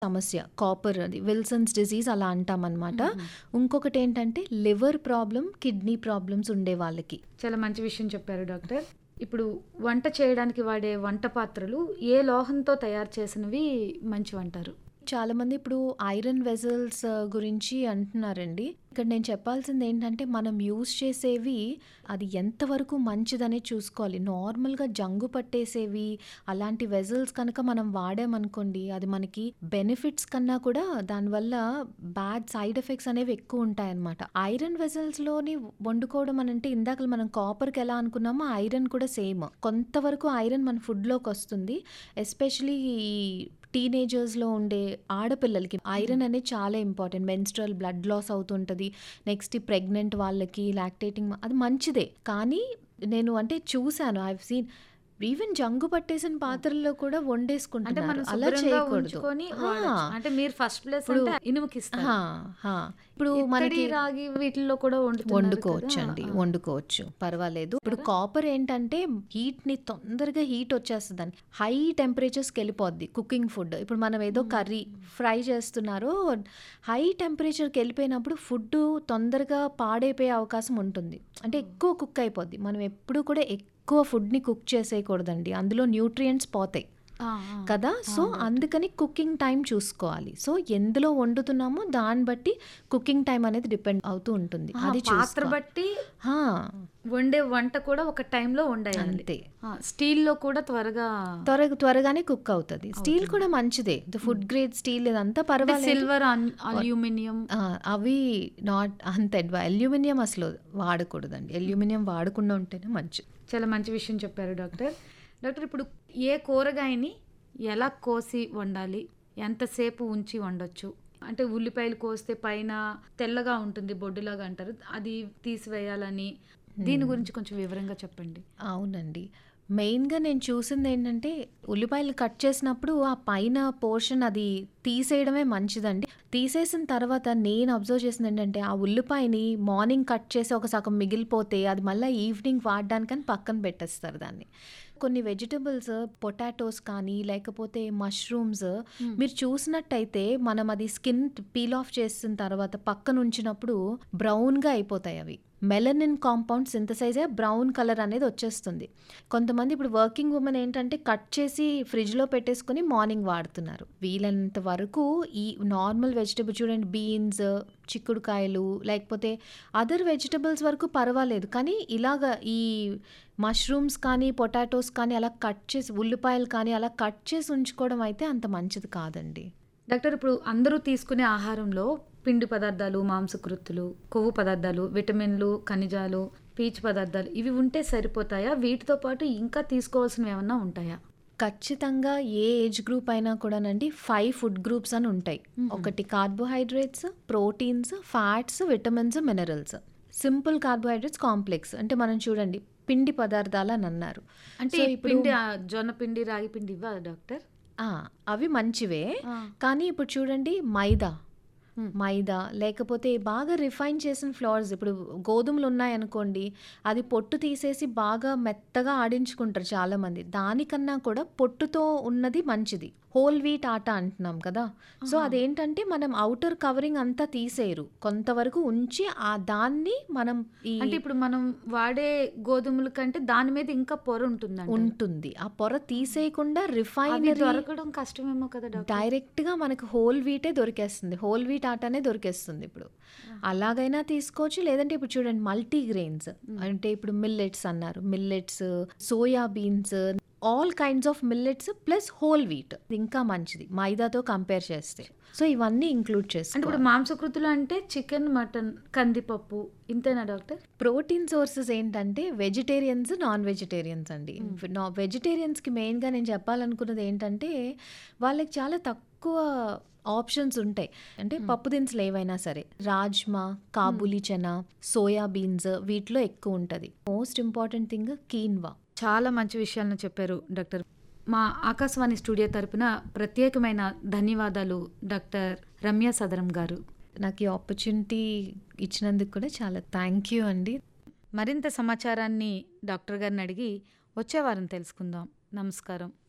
సమస్య కాపర్ అది Wilson's disease అలా అంటామన్నమాట ఇంకొకటి ఏంటంటే లివర్ ప్రాబ్లం కిడ్నీ ప్రాబ్లమ్స్ ఉండే వాళ్ళకి చాలా మంచి విషయం చెప్పారు డాక్టర్ ఇప్పుడు వంట చేయడానికి వాడే వంట పాత్రలు ఏ లోహంతో తయారు చేసినవి మంచివంటారు చాలా మంది ఇప్పుడు ఐరన్ వెజల్స్ గురించి అంటున్నారండి ఇక్కడ నేను చెప్పాల్సింది ఏంటంటే మనం యూస్ చేసేవి అది ఎంతవరకు మంచిదనే చూసుకోవాలి నార్మల్గా జంగు పట్టేసేవి అలాంటి వెజల్స్ కనుక మనం వాడామనుకోండి అది మనకి బెనిఫిట్స్ కన్నా కూడా దానివల్ల బ్యాడ్ సైడ్ ఎఫెక్ట్స్ అనేవి ఎక్కువ ఉంటాయన్నమాట ఐరన్ వెజల్స్లోని వండుకోవడం అని అంటే ఇందాక మనం కాపర్కి ఎలా అనుకున్నామో ఐరన్ కూడా సేమ్ కొంతవరకు ఐరన్ మన ఫుడ్లోకి వస్తుంది ఎస్పెషలీ ఈ టీనేజర్స్లో ఉండే ఆడపిల్లలకి ఐరన్ అనేది చాలా ఇంపార్టెంట్ మెన్స్ట్రల్ బ్లడ్ లాస్ అవుతుంటుంది నెక్స్ట్ ప్రెగ్నెంట్ వాళ్ళకి లాక్టేటింగ్ అది మంచిదే కానీ నేను అంటే చూశాను ఐ సీన్ ఈవెన్ జంగు పట్టేసిన పాత్రల్లో కూడా అంటే వండేసుకుంటున్నారు మనం అలా శుభ్రంగా చేయకూడదు ఉంచుకొని ఆ, వాడొచ్చు. అంటే మీరు ఫస్ట్ ప్లేస్ ఇప్పుడు- అంటే ఇనుముకిస్తారు హా, హా. ఇప్పుడు ఇత్తడి, మనకి రాగి వీటిల్లో కూడా వండుతున్నారు వండుకోవచ్చు కదా. అండి ఆ. వండుకోవచ్చు పర్వాలేదు ఇప్పుడు కాపర్ ఏంటంటే హీట్ ని తొందరగా హీట్ వచ్చేస్తుంది హై టెంపరేచర్స్కి వెళ్ళిపోద్ది కుకింగ్ ఫుడ్ ఇప్పుడు మనం ఏదో కర్రీ ఫ్రై చేస్తున్నారో హై టెంపరేచర్కి వెళ్ళిపోయినప్పుడు ఫుడ్ తొందరగా పాడైపోయే అవకాశం ఉంటుంది అంటే ఎక్కువ కుక్ అయిపోద్ది మనం ఎప్పుడు కూడా ఎక్కువ ఫుడ్ని కుక్ చేసేయకూడదండి అందులో న్యూట్రియంట్స్ పోతాయి ఆ, ఆ. కదా సో అందుకని కుకింగ్ టైం చూసుకోవాలి సో ఎందులో వండుతున్నామో దాన్ని బట్టి కుకింగ్ టైం అనేది డిపెండ్ అవుతూ ఉంటుంది ఆ, అది పాత్ర చూసుకో బట్టి హా, వండే వంట కూడా ఒక టైంలో వండేయాలి అంతే స్టీల్ లో కూడా త్వరగా త్వర త్వరగానే కుక్ అవుతుంది స్టీల్ కూడా మంచిదే ఫుడ్ గ్రేడ్ స్టీల్ ఇదంతా పర్వాలేదు సిల్వర్ అల్యూమినియం ఆ, అవి నాట్ అంత అడ్వా అల్యూమినియం అసలు వాడకూడదండి అల్యూమినియం వాడకుండా ఉంటేనే మంచిది చాలా మంచి విషయం చెప్పారు డాక్టర్ డాక్టర్ ఇప్పుడు ఏ కూరగాయని ఎలా కోసి వండాలి ఎంతసేపు ఉంచి వండొచ్చు అంటే ఉల్లిపాయలు కోస్తే పైన తెల్లగా ఉంటుంది బొడ్డులాగా అంటారు అది తీసివేయాలని దీని గురించి కొంచెం వివరంగా చెప్పండి అవునండి మెయిన్గా నేను చూసింది ఏంటంటే ఉల్లిపాయలు కట్ చేసినప్పుడు ఆ పైన పోర్షన్ అది తీసేయడమే మంచిదండి తీసేసిన తర్వాత నేను అబ్జర్వ్ చేసింది ఏంటంటే ఆ ఉల్లిపాయని మార్నింగ్ కట్ చేసి ఒక సగం మిగిలిపోతే అది మళ్ళీ ఈవినింగ్ వాడడానికని పక్కన పెట్టేస్తారు దాన్ని కొన్ని వెజిటబుల్స్ పొటాటోస్ కానీ లేకపోతే మష్రూమ్స్ మీరు చూసినట్టయితే మనం అది స్కిన్ పీల్ ఆఫ్ చేసిన తర్వాత పక్కన ఉంచినప్పుడు బ్రౌన్గా అయిపోతాయి అవి మెలనిన్ కాంపౌండ్ సింథసైజ్ అయ్యి బ్రౌన్ కలర్ అనేది వచ్చేస్తుంది కొంతమంది ఇప్పుడు వర్కింగ్ ఉమెన్ ఏంటంటే కట్ చేసి ఫ్రిడ్జ్లో పెట్టేసుకొని మార్నింగ్ వాడుతున్నారు వీలైనంత వరకు ఈ నార్మల్ వెజిటబుల్ చూడండి బీన్స్ చిక్కుడుకాయలు లేకపోతే అదర్ వెజిటబుల్స్ వరకు పర్వాలేదు కానీ ఇలాగ ఈ మష్రూమ్స్ కానీ పొటాటోస్ కానీ అలా కట్ చేసి ఉల్లిపాయలు కానీ అలా కట్ చేసి ఉంచుకోవడం అయితే అంత మంచిది కాదండి డాక్టర్ ఇప్పుడు అందరూ తీసుకునే ఆహారంలో పిండి పదార్థాలు మాంసకృత్తులు కొవ్వు పదార్థాలు విటమిన్లు ఖనిజాలు పీచు పదార్థాలు ఇవి ఉంటే సరిపోతాయా వీటితో పాటు ఇంకా తీసుకోవాల్సినవి ఏమన్నా ఉంటాయా ఖచ్చితంగా ఏ ఏజ్ గ్రూప్ అయినా కూడానండి ఫైవ్ ఫుడ్ గ్రూప్స్ అని ఉంటాయి ఒకటి carbohydrates proteins fats vitamins minerals simple carbohydrates complex అంటే మనం చూడండి పిండి పదార్థాలు అని అన్నారు అంటే సో ఈ ఇప్పుడు పిండి ఆ జొన్న పిండి రాగి పిండి ఇవ్వా డాక్టర్ ఆ, అవి మంచివే ఆ. కానీ ఇప్పుడు చూడండి మైదా Hmm. మైదా లేకపోతే బాగా రిఫైన్ చేసిన ఫ్లవర్స్ ఇప్పుడు గోధుమలు ఉన్నాయనుకోండి అది పొట్టు తీసేసి బాగా మెత్తగా ఆడించుకుంటారు చాలామంది దానికన్నా కూడా పొట్టుతో ఉన్నది మంచిది హోల్ వీట్ ఆట అంటున్నాం కదా సో అదేంటంటే మనం అవుటర్ కవరింగ్ అంతా తీసేయరు కొంతవరకు ఉంచి ఆ దాన్ని మనం ఈ అంటే ఇప్పుడు మనం వాడే గోధుమల కంటే దాని మీద ఇంకా పొర ఉంటుందండి ఉంటుంది ఆ పొర తీసేయకుండా అది రిఫైనరీ దొరకడం కష్టమేమో కదా డాక్టర్ డైరెక్ట్గా మనకు హోల్ వీటే దొరికేస్తుంది హోల్ వీట్ ఆటనే దొరికేస్తుంది ఇప్పుడు అలాగైనా తీసుకోవచ్చు లేదంటే ఇప్పుడు చూడండి మల్టీ గ్రెయిన్స్ అంటే ఇప్పుడు మిల్లెట్స్ అన్నారు millets soya beans all kinds of millets plus whole wheat ఇంకా మంచిది మైదాతో కంపేర్ చేస్తే సో ఇవన్నీ ఇంక్లూడ్ అంటే చేసుకోవాలి ఇప్పుడు మాంసకృతులు అంటే చికెన్ మటన్ కందిపప్పు ఇంతేనా డాక్టర్ ప్రోటీన్ సోర్సెస్ ఏంటంటే వెజిటేరియన్స్ నాన్ వెజిటేరియన్స్ అండి నా వెజిటేరియన్స్కి మెయిన్గా నేను చెప్పాలనుకున్నది ఏంటంటే వాళ్ళకి చాలా తక్కువ ఆప్షన్స్ ఉంటాయి అంటే పప్పు దినుసులు ఏవైనా సరే రాజ్మా కాబూలీ చనా సోయా బీన్స్ వీటిలో ఎక్కువ ఉంటుంది మోస్ట్ ఇంపార్టెంట్ థింగ్ కీన్వా చాలా మంచి విషయాలను చెప్పారు డాక్టర్ మా ఆకాశవాణి స్టూడియో తరపున ప్రత్యేకమైన ధన్యవాదాలు డాక్టర్ రమ్య సదరం గారు నాకు ఈ ఆపర్చునిటీ ఇచ్చినందుకు కూడా చాలా థ్యాంక్ యూ అండి మరింత సమాచారాన్ని డాక్టర్ గారిని అడిగి వచ్చే వారం తెలుసుకుందాం నమస్కారం